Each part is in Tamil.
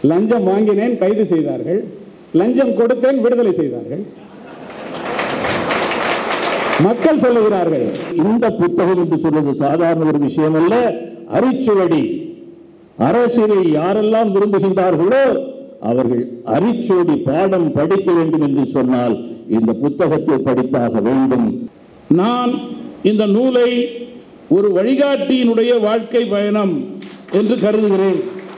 லஞ்சம் வாங்கினேன் கைது செய்தார்கள் லஞ்சம் கொடுத்தேன் விடுதலை செய்தார்கள் மக்கள் சொல்லுகிறார்கள் இந்த புத்தகம் என்று சொல்வது சாதாரண ஒரு விஷயம் அல்ல அரிச்சுவடி அரசியலில் யாரெல்லாம் விரும்புகின்றார்களோ அவர்கள் அரிச்சுவடி பாடம் படிக்க வேண்டும் என்று சொன்னால் இந்த புத்தகத்தை படித்தாக வேண்டும் நான் இந்த நூலை ஒரு வழிகாட்டியினுடைய வாழ்க்கை பயணம் என்று கருதுகிறேன்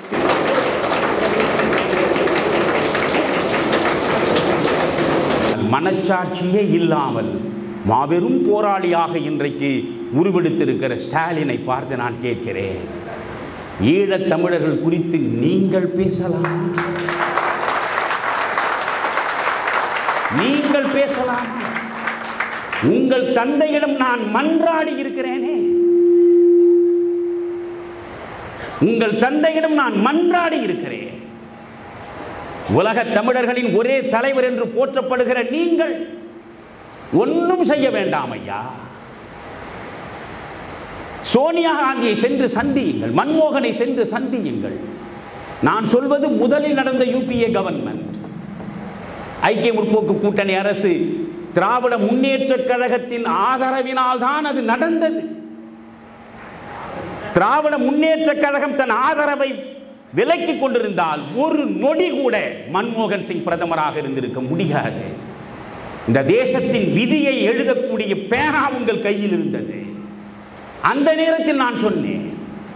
மனச்சாட்சியே இல்லாமல் மாபெரும் போராளியாக இன்றைக்கு உருவெடுத்திருக்கிற ஸ்டாலினை பார்த்து நான் கேட்கிறேன் ஈழத் தமிழர்கள் குறித்து நீங்கள் பேசலாம் நீங்கள் பேசலாம் உங்கள் தந்தையிடம் நான் மன்றாடி இருக்கிறேனே உங்கள் தந்தையிடம் நான் மன்றாடி இருக்கிறேன் உலக தமிழர்களின் ஒரே தலைவர் என்று போற்றப்படுகிற நீங்கள் ஒன்றும் செய்ய வேண்டாம் ஐயா சோனியா காந்தியை சென்று சந்தியுங்கள் மன்மோகனை சென்று சந்தியுங்கள் நான் சொல்வது முதலில் நடந்த யூபிஏ கவர்மெண்ட் ஐக்கிய முற்போக்கு கூட்டணி அரசு திராவிட முன்னேற்றக் கழகத்தின் ஆதரவினால் தான் அது நடந்தது திராவிட முன்னேற்றக் கழகம் தன் ஆதரவை விலக்கிக் கொண்டிருந்தால் ஒரு நொடி கூட மன்மோகன் சிங் பிரதமராக இருந்திருக்க முடியாது இந்த தேசத்தின் விதியை எழுதக்கூடிய பேனா உங்கள் கையில் இருந்தது அந்த நேரத்தில் நான் சொன்னேன்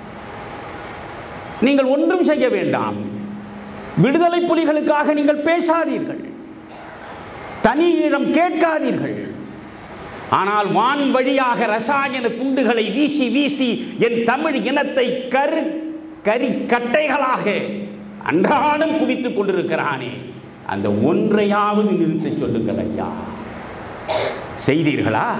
நீங்கள் ஒன்றும் செய்ய வேண்டாம் விடுதலை புலிகளுக்காக நீங்கள் பேசாதீர்கள் தனி ஈழம் கேட்காதீர்கள் ஆனால் வான் வழியாக ரசாயன குண்டுகளை வீசி வீசி என் தமிழ் இனத்தை கரு கரி கட்டைகளாக அன்றாடம் குவித்துக் கொண்டிருக்கிறானே அந்த ஒன்றையாவது நிறுத்தச் சொல்லுங்கள் ஐயா செய்தீர்களா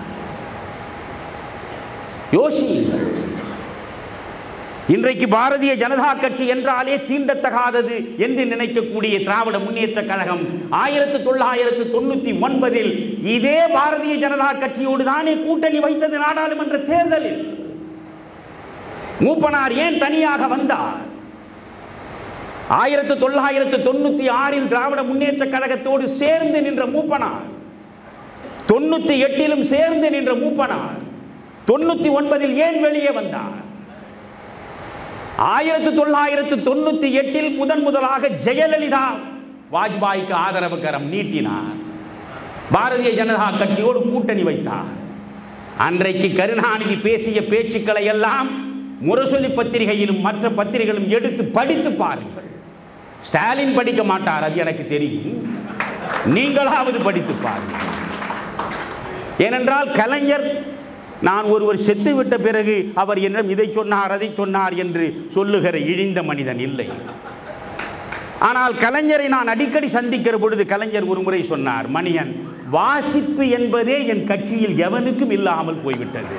யோசியுங்கள் இன்றைக்கு பாரதிய ஜனதா கட்சி என்றாலே தீண்டத்தகாதது என்று நினைக்கக்கூடிய திராவிட முன்னேற்ற கழகம் ஆயிரத்தி தொள்ளாயிரத்து தொண்ணூத்தி ஒன்பதில் இதே பாரதிய ஜனதா கட்சியோடு தானே கூட்டணி வைத்தது நாடாளுமன்ற தேர்தலில் மூப்பனார் ஏன் தனியாக வந்தார் ஆயிரத்து தொள்ளாயிரத்து தொண்ணூத்தி ஆறில் திராவிட முன்னேற்ற கழகத்தோடு சேர்ந்து நின்ற மூப்பனார் தொண்ணூத்தி எட்டிலும் சேர்ந்து நின்ற மூப்பனார் தொண்ணூத்தி ஒன்பதில் ஏன் வெளியே வந்தார் ஆயிரத்து தொள்ளாயிரத்து தொண்ணூத்தி எட்டில் முதன் முதலாக ஜெயலலிதா வாஜ்பாய்க்கு ஆதரவு கரம் நீட்டினார் பாரதிய ஜனதா கட்சியோடு கூட்டணி வைத்தார் அன்றைக்கு கருணாநிதி பேசிய பேச்சுக்களை எல்லாம் முரசொலி பத்திரிகையிலும் மற்ற பத்திரிகைகளும் எடுத்து படித்து பாருங்கள் ஸ்டாலின் படிக்க மாட்டார் அது எனக்கு தெரியும் நீங்களாவது படித்து பாருங்கள் ஏனென்றால் கலைஞர் நான் ஒருவர் செத்து விட்ட பிறகு அவர் என்னிடம் இதை சொன்னார் அதை சொன்னார் என்று சொல்லுகிற இழிந்த மனிதன் இல்லை ஆனால் கலைஞரை நான் அடிக்கடி சந்திக்கிற பொழுது கலைஞர் ஒரு முறை சொன்னார் மணியன் வாசிப்பு என்பதே என் கட்சியில் எவனுக்கும் இல்லாமல் போய்விட்டது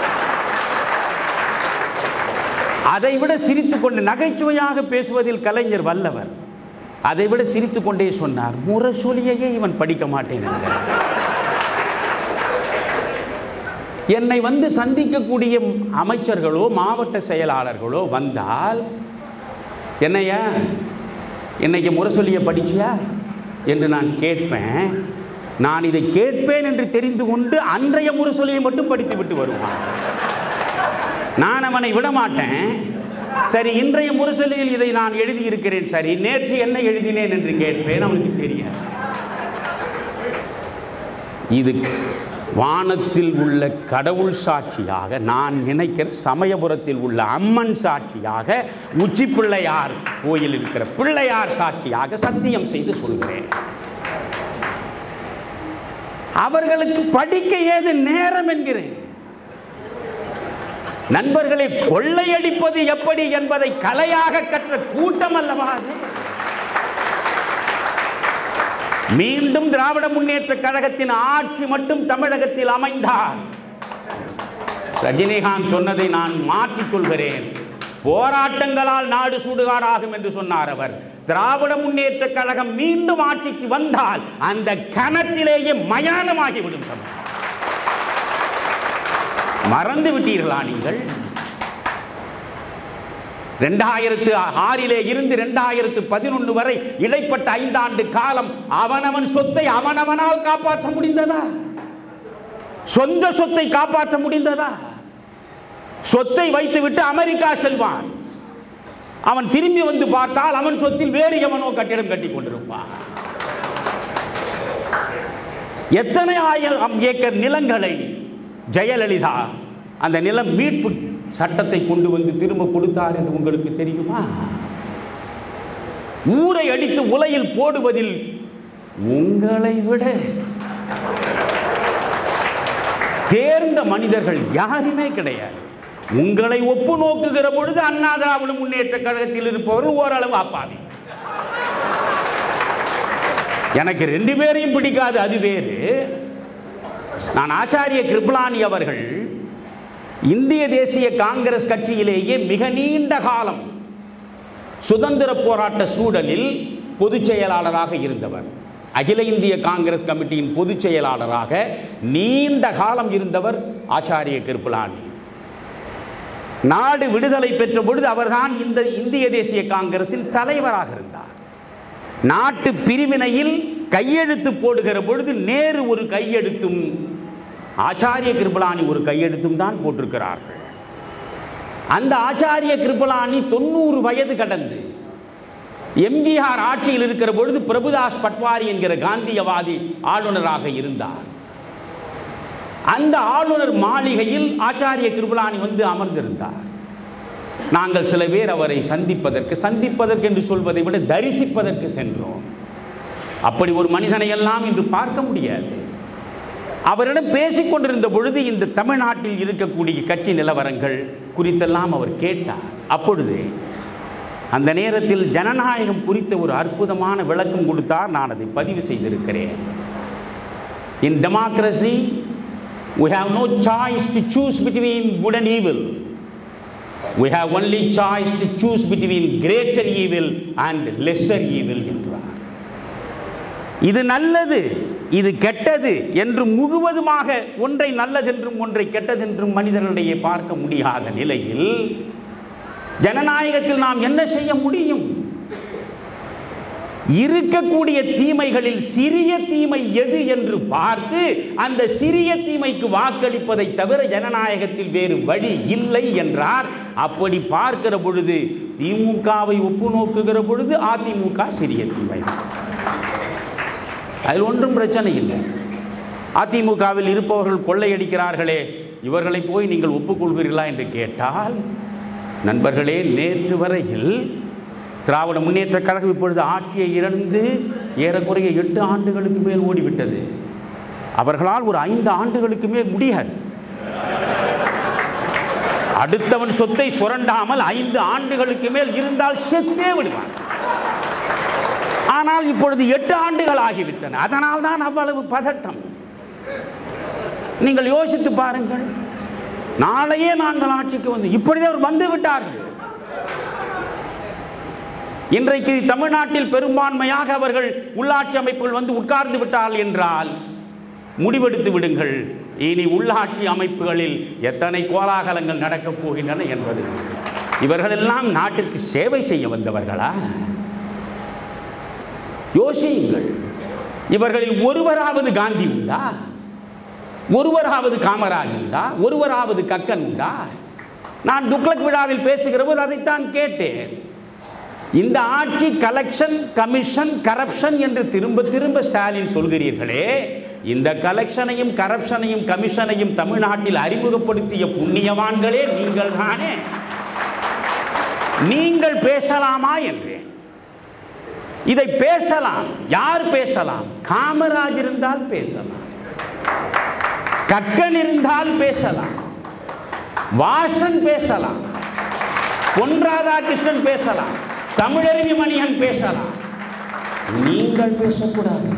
அதைவிட சிரித்துக்கொண்டு நகைச்சுவையாக பேசுவதில் கலைஞர் வல்லவர் அதைவிட சிரித்துக்கொண்டே சொன்னார் முரசொலியையே இவன் படிக்க மாட்டேன் என்கிறார். என்னை வந்து சந்திக்கக்கூடிய அமைச்சர்களோ மாவட்ட செயலாளர்களோ வந்தால் என்னையா இன்னைக்கு முரசொலியை படிச்சியா என்று நான் கேட்பேன் நான் இதை கேட்பேன் என்று தெரிந்து கொண்டு அன்றைய முரசொலியை மட்டும் படித்து விட்டு வருவான் நான் அவனை விட மாட்டேன் சரி இன்றைய முரசொலியில் இதை நான் எழுதியிருக்கிறேன் சரி நேற்று என்ன எழுதினேன் என்று கேட்பேன் அவனுக்கு தெரியாது இது வானத்தில் உள்ள கடவுள் சாட்சியாக நான் நினைக்கிற சமயபுரத்தில் உள்ள அம்மன் சாட்சியாக உச்சி பிள்ளையார் கோயில் இருக்கிற பிள்ளையார் சாட்சியாக சத்தியம் செய்து சொல்கிறேன் அவர்களுக்கு படிக்க ஏது நேரம் என்கிறேன் நண்பர்களை கொள்ளையடிப்பது எப்படி என்பதை கலையாக கற்ற கூட்டம் அல்லவா அது மீண்டும் திராவிட முன்னேற்ற கழகத்தின் ஆட்சி மட்டும் தமிழகத்தில் அமைந்தால் ரஜினிகாந்த் சொன்னதை நான் மாற்றி சொல்கிறேன் போராட்டங்களால் நாடு சுடுகாடாகும் என்று சொன்னார் அவர் திராவிட முன்னேற்ற கழகம் மீண்டும் ஆட்சிக்கு வந்தால் அந்த கணத்திலேயே மயானமாகிவிடும் தமிழ். மறந்து விட்டீர்களா நீங்கள் ரெண்டாயிரத்து ஆறிலே இருந்து ரெண்டாயிரத்து பதினொன்று வரை இடைப்பட்ட ஐந்தாண்டு காலம் அவனவன் சொத்தை அவனவனால் காப்பாற்ற முடிந்ததா சொந்த சொத்தை காப்பாற்ற முடிந்ததா சொத்தை வைத்துவிட்டு அமெரிக்கா செல்வான் அவன் திரும்பி வந்து பார்த்தால் அவன் சொத்தில் வேறு எவனோ கட்டிடம் கட்டி கொண்டிருப்பான் எத்தனை ஆயிரம் ஏக்கர் நிலங்களை ஜெயலலிதா அந்த நிலம் மீட்பு சட்டத்தை கொண்டு வந்து திரும்ப கொடுத்தார் என்று உங்களுக்கு தெரியுமா ஊரை அடித்து உலையில் போடுவதில் உங்களை விட தேர்ந்த மனிதர்கள் யாருமே கிடையாது உங்களை ஒப்பு நோக்குகிற பொழுது அண்ணா திராவிட முன்னேற்ற கழகத்தில் இருப்பவர்கள் ஓரளவு அப்பாவி எனக்கு ரெண்டு பேரையும் பிடிக்காது அது வேறு நான் ஆச்சாரிய கிருபலானி அவர்கள் இந்திய தேசிய காங்கிரஸ் கட்சியிலேயே மிக நீண்ட காலம் சுதந்திர போராட்ட சூழலில் பொதுச் செயலாளராக இருந்தவர் அகில இந்திய காங்கிரஸ் கமிட்டியின் பொதுச் செயலாளராக நீண்ட காலம் இருந்தவர் ஆச்சாரிய கிருபலானி நாடு விடுதலை பெற்ற பொழுது அவர்தான் இந்த இந்திய தேசிய காங்கிரசின் தலைவராக இருந்தார் நாட்டு பிரிவினையில் கையெழுத்து போடுகிற பொழுது நேரு ஒரு கையெழுத்தும் ஆச்சாரிய கிருபலானி ஒரு கையெழுத்தும் தான் போட்டிருக்கிறார்கள் அந்த ஆச்சாரிய கிருபலானி தொண்ணூறு வயது கடந்து எம்ஜிஆர் ஆட்சியில் இருக்கிற பொழுது பிரபுதாஸ் பட்வாரி என்கிற காந்தியவாதி ஆளுநராக இருந்தார் அந்த ஆளுநர் மாளிகையில் ஆச்சாரிய கிருபலானி வந்து அமர்ந்திருந்தார் நாங்கள் சில பேர் அவரை சந்திப்பதற்கு சந்திப்பதற்கு என்று சொல்வதை விட தரிசிப்பதற்கு சென்றோம் அப்படி ஒரு மனிதனை எல்லாம் இன்று பார்க்க முடியாது அவரிடம் பேசிக் கொண்டிருந்த பொழுது இந்த தமிழ்நாட்டில் இருக்கக்கூடிய கட்சி நிலவரங்கள் குறித்தெல்லாம் அவர் கேட்டார் அப்பொழுது அந்த நேரத்தில் ஜனநாயகம் குறித்த ஒரு அற்புதமான விளக்கம் கொடுத்தார் நான் அதை பதிவு செய்திருக்கிறேன் in democracy we have no choice to choose between good and evil we have only choice to choose between greater evil and lesser evil என்றார் இது நல்லது இது கெட்டது என்று முழுவதுமாக ஒன்றை நல்லதென்றும் ஒன்றை கெட்டதென்றும் மனிதர்களிடையே பார்க்க முடியாத நிலையில் ஜனநாயகத்தில் நாம் என்ன செய்ய முடியும் இருக்கக்கூடிய தீமைகளில் சிறிய தீமை எது என்று பார்த்து அந்த சிறிய தீமைக்கு வாக்களிப்பதை தவிர ஜனநாயகத்தில் வேறு வழி இல்லை என்றார் அப்படி பார்க்கிற பொழுது திமுகவை ஒப்பு நோக்குகிற பொழுது அதிமுக சிறிய தீமை அதில் ஒன்றும் பிரச்சனை இல்லை அதிமுகவில் இருப்பவர்கள் கொள்ளையடிக்கிறார்களே இவர்களை போய் நீங்கள் ஒப்புக்கொள்வீர்களா என்று கேட்டால் நண்பர்களே நேற்று வரையில் திராவிட முன்னேற்ற கழகம் இப்பொழுது ஆட்சியை இழந்து ஏறக்குறைய எட்டு ஆண்டுகளுக்கு மேல் ஓடிவிட்டது அவர்களால் ஒரு ஐந்து ஆண்டுகளுக்கு மேல் முடியாது அடுத்தவன் சொத்தை சுரண்டாமல் ஐந்து ஆண்டுகளுக்கு மேல் இருந்தால் செத்தே விடுவான் ஆனால் இப்பொழுது எட்டு ஆண்டுகள் ஆகிவிட்டன அதனால் தான் அவ்வளவு பதட்டம் நீங்கள் யோசித்து பாருங்கள் நாளையே நாங்கள் ஆட்சிக்கு வந்து இப்பொழுதே அவர் வந்து விட்டார்கள் இன்றைக்கு தமிழ்நாட்டில் பெரும்பான்மையாக அவர்கள் உள்ளாட்சி அமைப்புகள் வந்து உட்கார்ந்து விட்டார்கள் என்றால் முடிவெடுத்து விடுங்கள் இனி உள்ளாட்சி அமைப்புகளில் எத்தனை கோலாகலங்கள் நடக்கப் போகின்றன என்பது இவர்களெல்லாம் நாட்டிற்கு சேவை செய்ய வந்தவர்களா யோசியுங்கள் இவர்களில் ஒருவராவது காந்தி உண்டா ஒருவராவது காமராஜ் உண்டா ஒருவராவது கக்கன் உண்டா நான் துக்ளக் விழாவில் பேசுகிற போது அதைத்தான் கேட்டேன் இந்த ஆட்சி கலெக்ஷன் கமிஷன் கரப்ஷன் என்று திரும்ப திரும்ப ஸ்டாலின் சொல்கிறீர்களே இந்த கலெக்ஷனையும் கரப்ஷனையும் கமிஷனையும் தமிழ்நாட்டில் அறிமுகப்படுத்திய புண்ணியவான்களே நீங்கள் தானே நீங்கள் பேசலாமா என்றேன் இதை பேசலாம் யார் பேசலாம் காமராஜ் இருந்தால் பேசலாம் கக்கன் இருந்தால் பேசலாம் வாசன் பேசலாம் பொன் ராதாகிருஷ்ணன் பேசலாம் தமிழறிவி மணியன் பேசலாம் நீங்கள் பேசக்கூடாது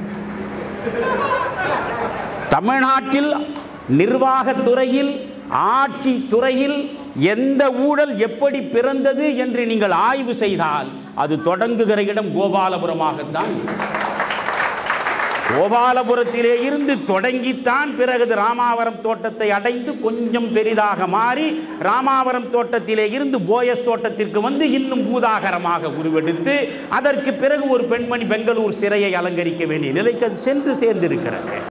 தமிழ்நாட்டில் நிர்வாகத் துறையில் ஆட்சி துறையில் எந்த ஊழல் எப்படி பிறந்தது என்று நீங்கள் ஆய்வு செய்தால் அது தொடங்குகிற இடம் கோபாலபுரமாகத்தான் இருக்கும். கோபாலபுரத்திலே இருந்து தொடங்கித்தான் பிறகு இது ராமாவரம் தோட்டத்தை அடைந்து கொஞ்சம் பெரிதாக மாறி ராமாவரம் தோட்டத்திலே இருந்து போயஸ் தோட்டத்திற்கு வந்து இன்னும் பூதாகரமாக உருவெடுத்து அதற்கு பிறகு ஒரு பெண்மணி பெங்களூர் சிறையை அலங்கரிக்க வேண்டிய நிலைக்கு அது சென்று சேர்ந்திருக்கிறது